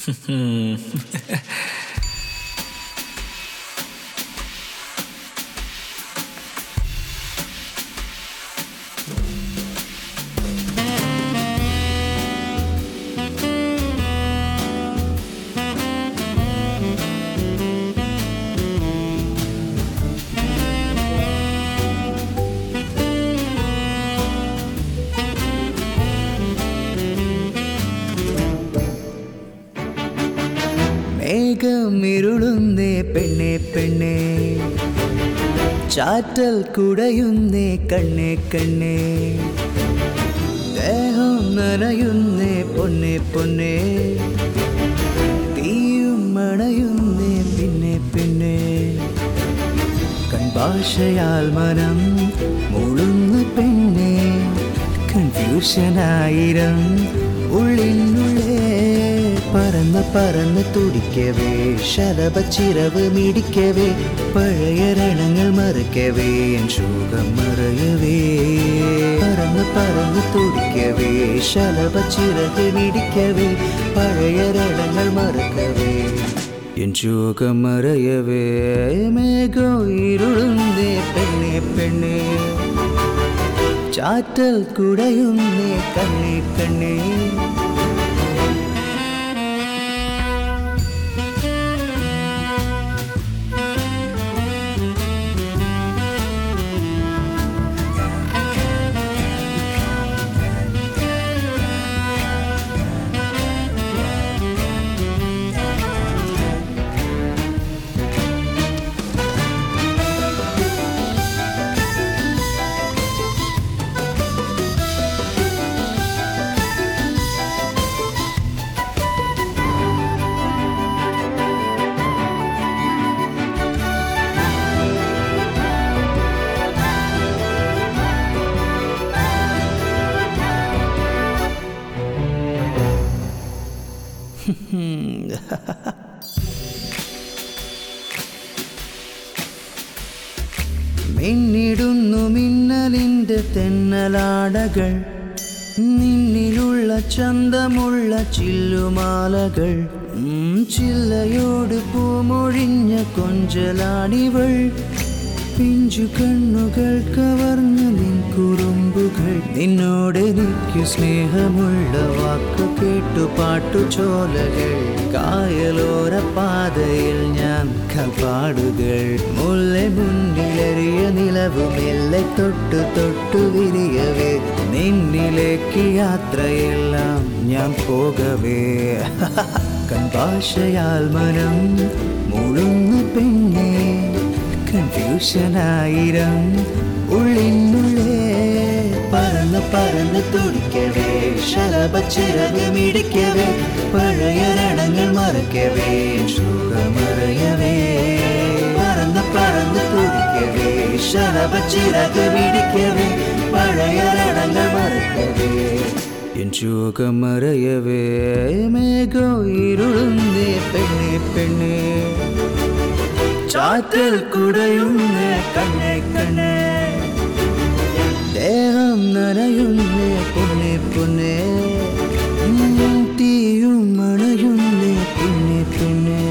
മേഘമിരുളുന്നേ പെണ്ണെ പെണ്ണെ ചാറ്റൽ കുടയുന്നേ കണ്ണെ കണ്ണെ ദേഹം നനയുന്നേ പൊന്നെ പൊന്നെ തീയും മണയുന്നേ പിന്നെ പിന്നെ കൺഭാഷയാൽ മനം മുഴുന്ന പെണ്ണെ കൺഫ്യൂഷനായിരം ഉള്ളിനുള്ളേ പറന്ന് പറന്ന് തുടിക്കവേ ശലഭച്ചിറവ് മിടിക്കവേ പഴയ രണങ്ങൾ മറക്കവേ എൻ ശോകം മറയവേ പറന്ന് പറന്ന് തുടിക്കവേ ശലഭച്ചിറക് മിടിക്കവേ പഴയ രണങ്ങൾ മറക്കവേ എൻ ശോകം മറയവേ മേഘോ ഇരുളുന്നേ പെണ്ണെ പെണ്ണെ ചാറ്റൽ കുടയുന്നേ കണ്ണേ കണ്ണേ മിന്നിടുന്നു മിന്നലിൻ്റെ തെന്നലാടകൾ നിന്നിലുള്ള ചന്തമുള്ള ചില്ലുമാലകൾ ഉം, ചില്ലയോട് പൂമൊഴിഞ്ഞ കൊഞ്ചലാടിവൾ പിഞ്ചു കണ്ണുകൾ കവർന്ന നിൻ കുറുമ്പുകൾ നിന്നോടെനിക്ക് സ്നേഹമുള്ള വാക്കു കേട്ടു പാട്ടു ചോലകൾ കായലോര പാതയിൽ ഞാൻ കപാടുകൾ മുല്ല മുന്നിലെറിയ നിലവും എല്ലെ തൊട്ടു തൊട്ടു വിരിയവേ നിന്നിലേക്ക് യാത്രയെല്ലാം ഞാൻ പോകവേ കൺഭാഷയാൽ മനം മുഴുന്ന പെണ്ണേ കൺഫ്യൂഷനായിരം ഉള്ളിനുള്ളേ പറന്ന് പറന്ന് തുടിക്കവേ ശലഭച്ചിറക് മിടിക്കവേ പഴയ രണങ്ങൾ മറക്കവേ സുഖമറിയവേ പറന്ന് പറന്ന് തുടിക്കവേ ശലഭച്ചിറക് മിടിക്കവേ പഴയ രണങ്ങൾ മറക്കവേ എൻ ശോകമറയവേ മേഘോ ഇരുളുന്നേ പെണ്ണെ പെണ്ണെ ചാറ്റൽ കുടയുന്നേ കണ്ണെ കണ്ണെ ദേഹം നനയുന്നേ പൊന്നെ പൊന്നെ ഉം, തീയും മണയുന്നേ പിന്നെ പിന്നെ